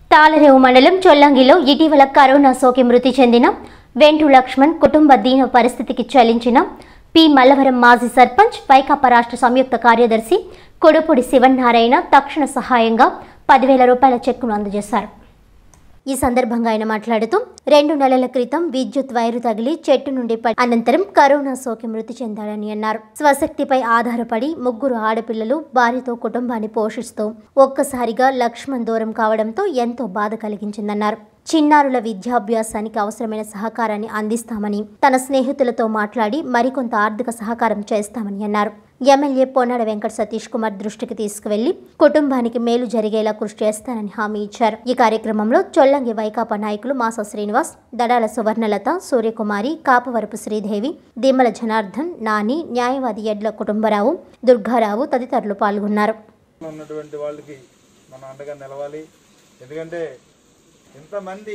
తాళరేవు మండలం చొల్లంగిలో ఇటీవల కరోనా సోకి మృతి చెందిన వెంటు లక్ష్మణ్ కుటుంబ దీన పరిస్థితికి చలించిన పి మల్లవరం మాజీ సర్పంచ్ వైకాపా రాష్ట్ర సంయుక్త కార్యదర్శి కొడుపూడి శివన్నారాయణ తక్షణ సహాయంగా పదివేల రూపాయల చెక్కును అందజేశారు ఈ సందర్భంగా ఆయన మాట్లాడుతూ రెండు నెలల క్రితం విద్యుత్ వైరు తగిలి చెట్టు నుండి పడి అనంతరం కరోనా సోకి మృతి చెందాడని అన్నారు స్వశక్తిపై ఆధారపడి ముగ్గురు ఆడపిల్లలు భార్యతో కుటుంబాన్ని పోషిస్తూ ఒక్కసారిగా లక్ష్మణ్ దూరం కావడంతో ఎంతో బాధ కలిగించిందన్నారు చిన్నారుల విద్యాభ్యాసానికి అవసరమైన సహకారాన్ని అందిస్తామని తన స్నేహితులతో మాట్లాడి మరికొంత ఆర్థిక సహకారం చేస్తామని అన్నారు ఎమ్మెల్యే పొన్నాడ వెంకట సతీష్ కుమార్ దృష్టికి తీసుకువెళ్లి కుటుంబానికి మేలు జరిగేలా కృషి చేస్తానని హామీ ఇచ్చారు ఈ కార్యక్రమంలో చొల్లంగి వైకాపా నాయకులు మాస శ్రీనివాస్ దడాల సువర్ణలత సూర్యకుమారి కాపవరపు శ్రీదేవి దిమ్మల జనార్దన్ నాని న్యాయవాది ఎడ్ల కుటుంబరావు దుర్గారావు తదితరులు పాల్గొన్నారు ఉన్నటువంటి వాళ్ళకి మనం అండగా నిలవాలి ఎందుకంటే ఇంతమంది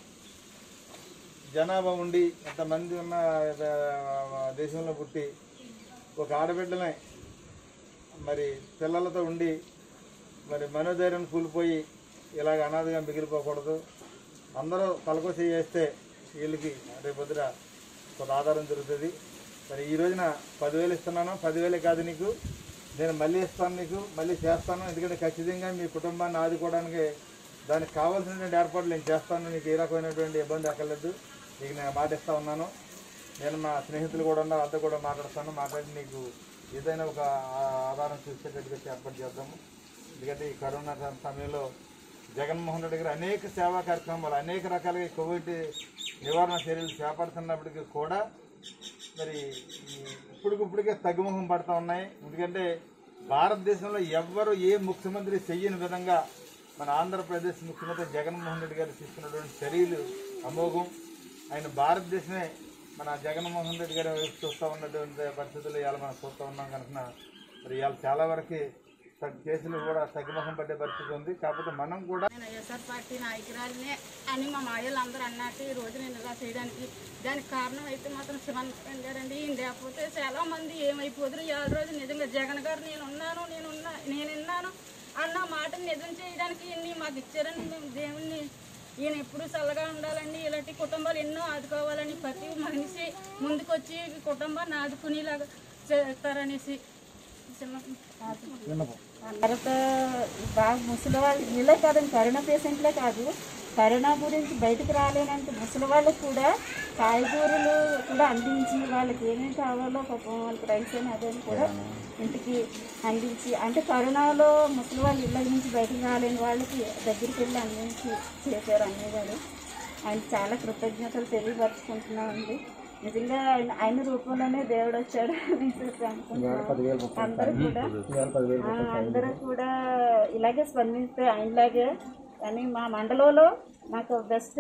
జనాభా ఉండి ఇంతమంది ఉన్న ఆ, దేశంలో పుట్టి ఒక ఆడబిడ్డనే మరి పిల్లలతో ఉండి మరి మనోధైర్యం కూలిపోయి ఇలాగ అనాథగా మిగిలిపోకూడదు అందరూ తలకొసి చేస్తే వీళ్ళకి రేపొద్దున కొంత ఆధారం దొరుకుతుంది మరి ఈ రోజున పదివేలు ఇస్తున్నాను పదివేలే కాదు నీకు నేను మళ్ళీ ఇస్తాను నీకు మళ్ళీ చేస్తాను ఎందుకంటే ఖచ్చితంగా మీ కుటుంబాన్ని ఆదుకోవడానికి దానికి కావాల్సినటువంటి ఏర్పాట్లు నేను చేస్తాను నీకు ఏ రకమైనటువంటి ఇబ్బంది అక్కర్లేదు నీకు నేను మాట ఇస్తా ఉన్నాను నేను మా స్నేహితులు కూడా ఉన్నారు అంతా కూడా మాట్లాడతాను మాట్లాడి నీకు ఏదైనా ఒక ఆ- ఆధారం చూసేటట్టుగా ఏర్పాటు చేద్దాము ఎందుకంటే ఈ కరోనా సమయంలో జగన్మోహన్ రెడ్డి గారు అనేక సేవా కార్యక్రమాలు అనేక రకాలుగా ఈ కోవిడ్ నివారణ చర్యలు చేపడుతున్నప్పటికీ కూడా మరి ఈ ఇప్పటికిప్పటికే తగ్గుముఖం పడుతూ ఉన్నాయి ఎందుకంటే భారతదేశంలో ఎవ్వరు ఏ ముఖ్యమంత్రి చెయ్యని విధంగా మన ఆంధ్రప్రదేశ్ ముఖ్యమంత్రి జగన్మోహన్ రెడ్డి గారు తీసుకున్నటువంటి చర్యలు అమోఘం ఆయన భారతదేశమే మన జగన్మోహన్ రెడ్డి గారి వైపు చూస్తూ ఉన్నటువంటి పరిస్థితులు ఇవాళ మనం చూస్తూ ఉన్నాం కనుక మరి ఇవాళ చాలా వరకు తగ్గు కేసులు కూడా తగ్గుముఖం పట్టే పరిస్థితి ఉంది కాకపోతే మనం కూడా నేను వైఎస్ఆర్ పార్టీ నాయకురాలినే అని మా మాయలు అందరూ అన్నట్టు ఈ రోజు నేను ఇలా చేయడానికి దానికి కారణం అయితే మాత్రం శివన్ గారండి ఈయన లేకపోతే చాలా మంది ఏమైపోదురు ఈ రోజు నిజంగా జగన్ గారు నేను ఉన్నాను నేను ఉన్నా నేను విన్నాను అన్న మాటను నిజం చేయడానికి ఇన్ని మాకు ఇచ్చారని మేము దేవుణ్ణి ఈయన ఎప్పుడు చల్లగా ఉండాలండి ఇలాంటి కుటుంబాలు ఎన్నో ఆదుకోవాలని ప్రతి మనిషి ముందుకొచ్చి ఈ కుటుంబాన్ని ఆదుకునేలాగా చేస్తారనేసి చిన్న అందరితో బాగా ముసలి వాళ్ళు వీళ్ళే కాదండి కరోనా పేషెంట్లే కాదు కరోనా గురించి బయటకు రాలేనంత ముసలి వాళ్ళకి కూడా కాయగూరలు కూడా అందించి వాళ్ళకి ఏమేమి కావాలో పాపం వాళ్ళకి రైస్ అని అదని కూడా ఇంటికి అందించి అంటే కరోనాలో ముసలి వాళ్ళు ఇళ్ళ నుంచి బయటకు రాలేని వాళ్ళకి దగ్గరికి వెళ్ళి అందించి చేశారు అన్నయ్య గారు ఆయన చాలా కృతజ్ఞతలు తెలియపరుచుకుంటున్నామండి నిజంగా ఆయన ఆయన రూపంలోనే దేవుడు వచ్చాడు అనేసి అనుకుంటున్నాం అందరూ కూడా ఆ, అందరూ కూడా ఇలాగే స్పందిస్తే ఆయనలాగే కానీ మా మండలంలో మాకు బెస్ట్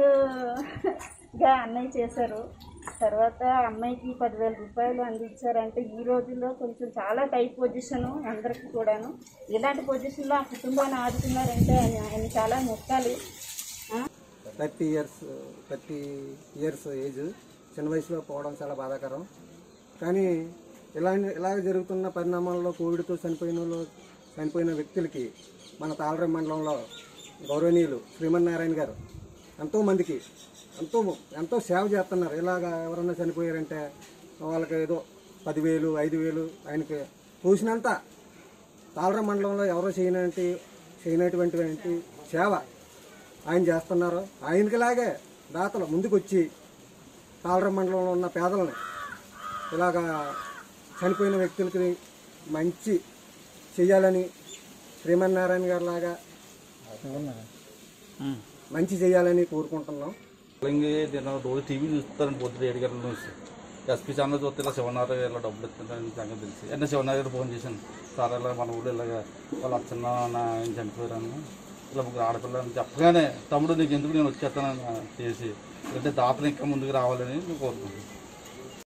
గా అన్నయ్య చేశారు తర్వాత అమ్మాయికి పదివేల రూపాయలు అందించారంటే ఈ రోజుల్లో కొంచెం చాలా టైప్ పొజిషన్ అందరికీ కూడాను ఇలాంటి పొజిషన్లో ఆ కుటుంబాన్ని ఆదుకున్నారంటే ఆయన ఆయన చాలా మొక్కాలి ఆ? Thirty years thirty years age చిన్న వయసులో పోవడం చాలా బాధాకరం కానీ ఇలా ఇలాగ జరుగుతున్న పరిణామాల్లో కోవిడ్తో చనిపోయిన వాళ్ళు చనిపోయిన వ్యక్తులకి మన తాళరం మండలంలో గౌరవనీయులు శ్రీమన్నారాయణ గారు ఎంతో మందికి ఎంతో ఎంతో సేవ చేస్తున్నారు ఇలాగ ఎవరన్నా చనిపోయారంటే వాళ్ళకి ఏదో పదివేలు ఐదు వేలు ఆయనకి చూసినంత తాళరం మండలంలో ఎవరో చేయనటువంటి చేయనటువంటి సేవ ఆయన చేస్తున్నారు ఆయనకిలాగే దాతలు ముందుకొచ్చి తాళరం మండలంలో ఉన్న పేదలని ఇలాగా చనిపోయిన వ్యక్తులకి మంచి చెయ్యాలని శ్రీమన్నారాయణ గారి లాగా మంచి చేయాలని కోరుకుంటున్నాం అలాగే నేను రోజు టీవీ చూస్తాను పొద్దున ఏడు గంటల నుంచి ఎస్పీ ఛానల్ చూస్తే ఇలా శివనారాయణ ఇలా డబ్బులు ఇస్తుంటారని సంగతి తెలిసి అన్న శివనారాయణ ఫోన్ చేశాను సార్ ఇలా మన ఊళ్ళో ఇలాగ వాళ్ళు అచ్చన్న ఆయన చనిపోయారని ఇలా ముగ్గురు ఆడపిల్ల అని చెప్పగానే తమ్ముడు నీకు ఎందుకు నేను వచ్చేస్తానని చేసి అంటే దాతలు ఇంకా ముందుకు రావాలని కోరుకుంటున్నాను